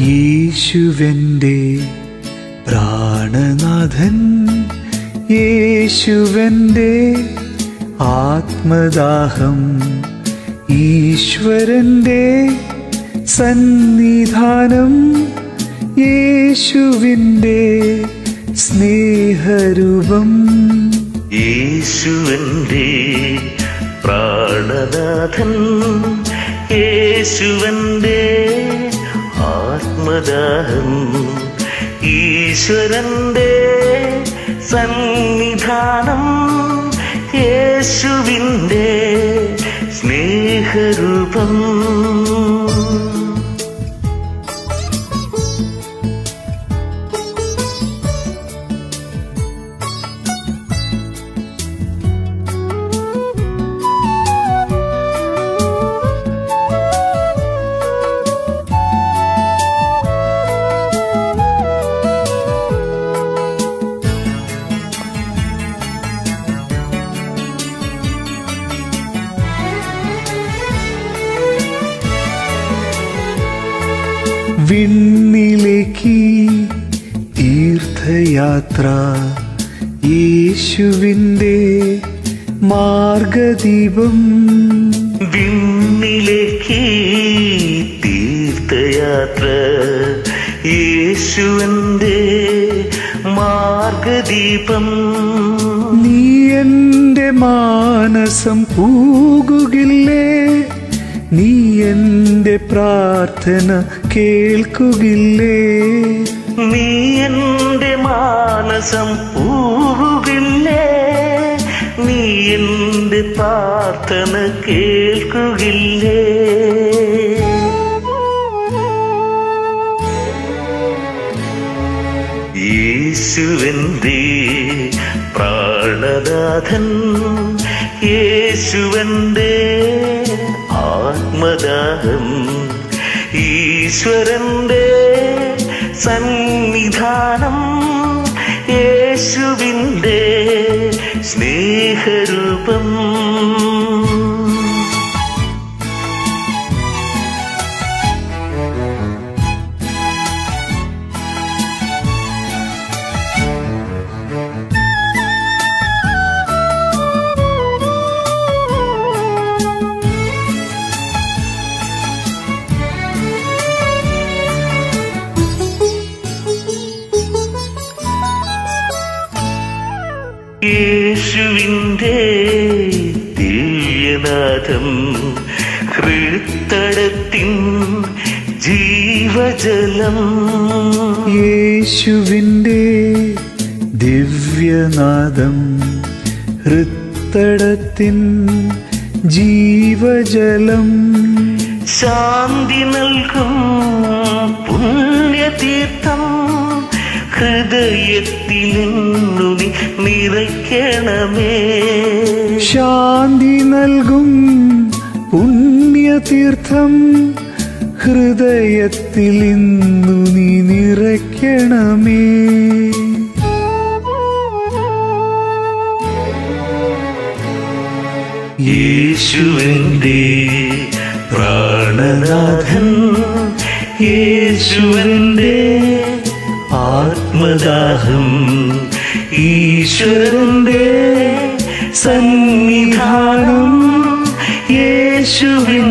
യേശുവന്റെ പ്രാണനാഥൻ യേശുവന്റെ ആത്മദാഹം ഈശ്വരന്റെ സന്നിധാനം യേശുവിൻ്റെ സ്നേഹരൂപം യേശുവന്റെ പ്രാണനാഥൻ യേശുവന്റെ ആത്മദാഹം ഈശ്വരന്റെ സന്നിധാനം യേശുവിന്റെ സ്നേഹരൂപം വിണ്ണിലേക്ക് തീർത്ഥയാത്ര യേശുവിൻ്റെ മാർഗദീപം വിണ്ണിലേക്ക് തീർത്ഥയാത്ര യേശുവിൻ്റെ മാർഗദീപം നീ എൻ്റെ മാനസം പൂകുകില്ലേ നീ എൻ്റെ പ്രാർത്ഥന കേൾക്കുകില്ലേ നീ എൻ്റെ മാനസം പൂവുകില്ലേ നീ എൻ്റെ പ്രാർത്ഥന കേൾക്കുകില്ലേ യേശുവന്റെ പ്രാണനാഥൻ യേശുവന്റെ ആത്മദാഹം ഈശ്വരന്റെ സന്നിധാനം യേശുവിൻ്റെ സ്നേഹരൂപം യേശുവിൻ്റെ ദിവ്യനാഥം ഹൃത്തടത്തിൻ ജീവജലം യേശുവിൻ്റെ ദിവ്യനാദം ഹൃത്തടത്തിൻ ജീവജലം ശാന്തി നൽകും പുണ്യതീർത്ഥം ഹൃദയത്തിലെന്നു നീ നിറയ്ക്കണമേ ശാന്തി നൽകും പുണ്യതീർത്ഥം ഹൃദയത്തിൽ ഇന്നു നീ നിറയ്ക്കണമേ യേശുവന്റെ പ്രാണനാഥൻ യേശുവന്റെ ആത്മദാഹം ഈശ്വരന്റെ സന്നിധാനം യേശുവിൻ